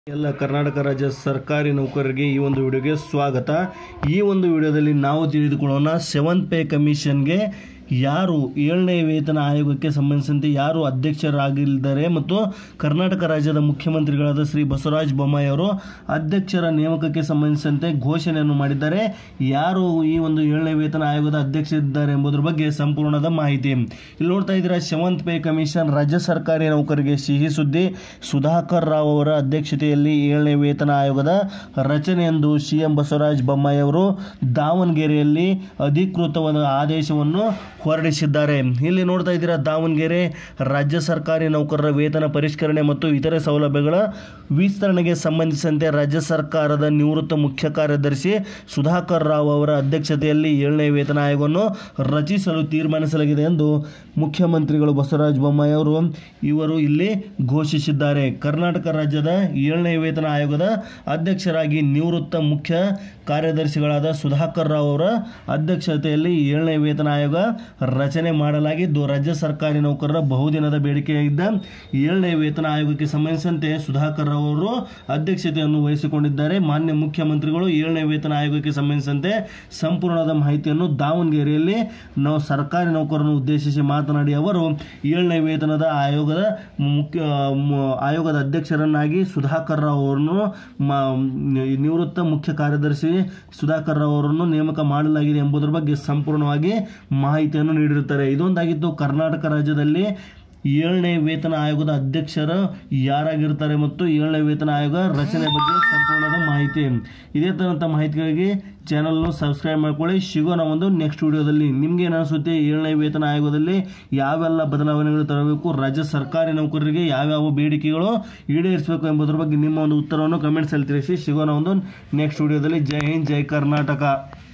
ಎಲ್ಲ ಕರ್ನಾಟಕ ರಾಜ್ಯ ಸರ್ಕಾರಿ ನೌಕರರಿಗೆ ಈ ಒಂದು ವಿಡಿಯೋಗೆ ಸ್ವಾಗತ ಈ ಒಂದು ವಿಡಿಯೋದಲ್ಲಿ ನಾವು ತಿಳಿದುಕೊಳ್ಳೋಣ ಸೆವೆಂತ್ ಪೇ ಕಮಿಷನ್ಗೆ ಯಾರು ಏಳನೇ ವೇತನ ಆಯೋಗಕ್ಕೆ ಸಂಬಂಧಿಸಿದಂತೆ ಯಾರು ಅಧ್ಯಕ್ಷರಾಗಿದ್ದಾರೆ ಮತ್ತು ಕರ್ನಾಟಕ ರಾಜ್ಯದ ಮುಖ್ಯಮಂತ್ರಿಗಳಾದ ಶ್ರೀ ಬಸವರಾಜ ಬೊಮ್ಮಾಯಿ ಅವರು ಅಧ್ಯಕ್ಷರ ನೇಮಕಕ್ಕೆ ಸಂಬಂಧಿಸಿದಂತೆ ಘೋಷಣೆಯನ್ನು ಮಾಡಿದ್ದಾರೆ ಯಾರು ಈ ಒಂದು ಏಳನೇ ವೇತನ ಆಯೋಗದ ಅಧ್ಯಕ್ಷರಿದ್ದಾರೆ ಎಂಬುದರ ಬಗ್ಗೆ ಸಂಪೂರ್ಣದ ಮಾಹಿತಿ ಇಲ್ಲಿ ನೋಡ್ತಾ ಇದ್ದೀರಾ ಸೆವೆಂತ್ ಪೇ ಕಮಿಷನ್ ರಾಜ್ಯ ಸರ್ಕಾರಿ ನೌಕರರಿಗೆ ಸಿಹಿ ಸುದ್ದಿ ಸುಧಾಕರ್ ರಾವ್ ಅವರ ಅಧ್ಯಕ್ಷತೆಯಲ್ಲಿ ಏಳನೇ ವೇತನ ಆಯೋಗದ ರಚನೆಯೆಂದು ಸಿಎಂ ಬಸವರಾಜ ಬೊಮ್ಮಾಯಿ ಅವರು ದಾವಣಗೆರೆಯಲ್ಲಿ ಅಧಿಕೃತವಾದ ಆದೇಶವನ್ನು ಹೊರಡಿಸಿದ್ದಾರೆ ಇಲ್ಲಿ ನೋಡ್ತಾ ಇದ್ದೀರಾ ದಾವಣಗೆರೆ ರಾಜ್ಯ ಸರ್ಕಾರಿ ನೌಕರರ ವೇತನ ಪರಿಷ್ಕರಣೆ ಮತ್ತು ಇತರೆ ಸೌಲಭ್ಯಗಳ ವಿಸ್ತರಣೆಗೆ ಸಂಬಂಧಿಸಿದಂತೆ ರಾಜ್ಯ ಸರ್ಕಾರದ ನಿವೃತ್ತ ಮುಖ್ಯ ಕಾರ್ಯದರ್ಶಿ ಸುಧಾಕರ್ ರಾವ್ ಅವರ ಅಧ್ಯಕ್ಷತೆಯಲ್ಲಿ ಏಳನೇ ವೇತನ ಆಯೋಗವನ್ನು ರಚಿಸಲು ತೀರ್ಮಾನಿಸಲಾಗಿದೆ ಎಂದು ಮುಖ್ಯಮಂತ್ರಿಗಳು ಬಸವರಾಜ ಬೊಮ್ಮಾಯಿ ಅವರು ಇವರು ಇಲ್ಲಿ ಘೋಷಿಸಿದ್ದಾರೆ ಕರ್ನಾಟಕ ರಾಜ್ಯದ ಏಳನೇ ವೇತನ ಆಯೋಗದ ಅಧ್ಯಕ್ಷರಾಗಿ ನಿವೃತ್ತ ಮುಖ್ಯ ಕಾರ್ಯದರ್ಶಿಗಳಾದ ಸುಧಾಕರ್ ರಾವ್ ಅವರ ಅಧ್ಯಕ್ಷತೆಯಲ್ಲಿ ಏಳನೇ ವೇತನ ಆಯೋಗ ರಚನೆ ಮಾಡಲಾಗಿದ್ದು ರಾಜ್ಯ ಸರ್ಕಾರಿ ನೌಕರರ ಬಹುದಿನದ ಬೇಡಿಕೆಯಾಗಿದ್ದ ಏಳನೇ ವೇತನ ಆಯೋಗಕ್ಕೆ ಸಂಬಂಧಿಸಿದಂತೆ ಸುಧಾಕರ್ ರಾವ್ ಅವರು ಅಧ್ಯಕ್ಷತೆಯನ್ನು ವಹಿಸಿಕೊಂಡಿದ್ದಾರೆ ಮಾನ್ಯ ಮುಖ್ಯಮಂತ್ರಿಗಳು ಏಳನೇ ವೇತನ ಆಯೋಗಕ್ಕೆ ಸಂಬಂಧಿಸಿದಂತೆ ಸಂಪೂರ್ಣದ ಮಾಹಿತಿಯನ್ನು ದಾವಣಗೆರೆಯಲ್ಲಿ ನಾವು ಸರ್ಕಾರಿ ನೌಕರರನ್ನು ಉದ್ದೇಶಿಸಿ ಮಾತನಾಡಿ ಅವರು ಏಳನೇ ವೇತನದ ಆಯೋಗದ ಮುಖ್ಯ ಮ- ಆಯೋಗದ ಅಧ್ಯಕ್ಷರನ್ನಾಗಿ ಸುಧಾಕರ್ ರಾವ್ ಅವರನ್ನು ಮ- ನಿವೃತ್ತ ಮುಖ್ಯ ಕಾರ್ಯದರ್ಶಿ ಸುಧಾಕರ್ ರಾವ್ ಅವರನ್ನು ನೇಮಕ ಮಾಡಲಾಗಿದೆ ಎಂಬುದರ ಬಗ್ಗೆ ಸಂಪೂರ್ಣವಾಗಿ ಮಾಹಿತಿಯನ್ನು ನೀಡಿರುತ್ತಾರೆ ಇದೊಂದಾಗಿತ್ತು ಕರ್ನಾಟಕ ರಾಜ್ಯದಲ್ಲಿ ಏಳನೇ ವೇತನ ಆಯೋಗದ ಅಧ್ಯಕ್ಷರು ಯಾರಾಗಿರ್ತಾರೆ ಮತ್ತು ಏಳನೇ ವೇತನ ಆಯೋಗ ರಚನೆ ಬಗ್ಗೆ ಸಂಪೂರ್ಣದ ಮಾಹಿತಿ ಇದೇ ತರಂಥ ಮಾಹಿತಿಗಳಿಗೆ ಚಾನಲ್ನು ಸಬ್ಸ್ಕ್ರೈಬ್ ಮಾಡ್ಕೊಳ್ಳಿ ಸಿಗೋಣ ಒಂದು ನೆಕ್ಸ್ಟ್ ವಿಡಿಯೋದಲ್ಲಿ ನಿಮ್ಗೆ ಏನು ಅನಿಸುತ್ತೆ ಏಳನೇ ವೇತನ ಆಯೋಗದಲ್ಲಿ ಯಾವೆಲ್ಲ ಬದಲಾವಣೆಗಳು ತರಬೇಕು ರಾಜ್ಯ ಸರ್ಕಾರಿ ನೌಕರರಿಗೆ ಯಾವ್ಯಾವ ಬೇಡಿಕೆಗಳು ಈಡೇರಿಸಬೇಕು ಎಂಬುದರ ಬಗ್ಗೆ ನಿಮ್ಮ ಒಂದು ಉತ್ತರವನ್ನು ಕಮೆಂಟ್ಸಲ್ಲಿ ತಿಳಿಸಿ ಸಿಗೋಣ ಒಂದು ನೆಕ್ಸ್ಟ್ ವಿಡಿಯೋದಲ್ಲಿ ಜೈ ಹಿಂದ್ ಜೈ ಕರ್ನಾಟಕ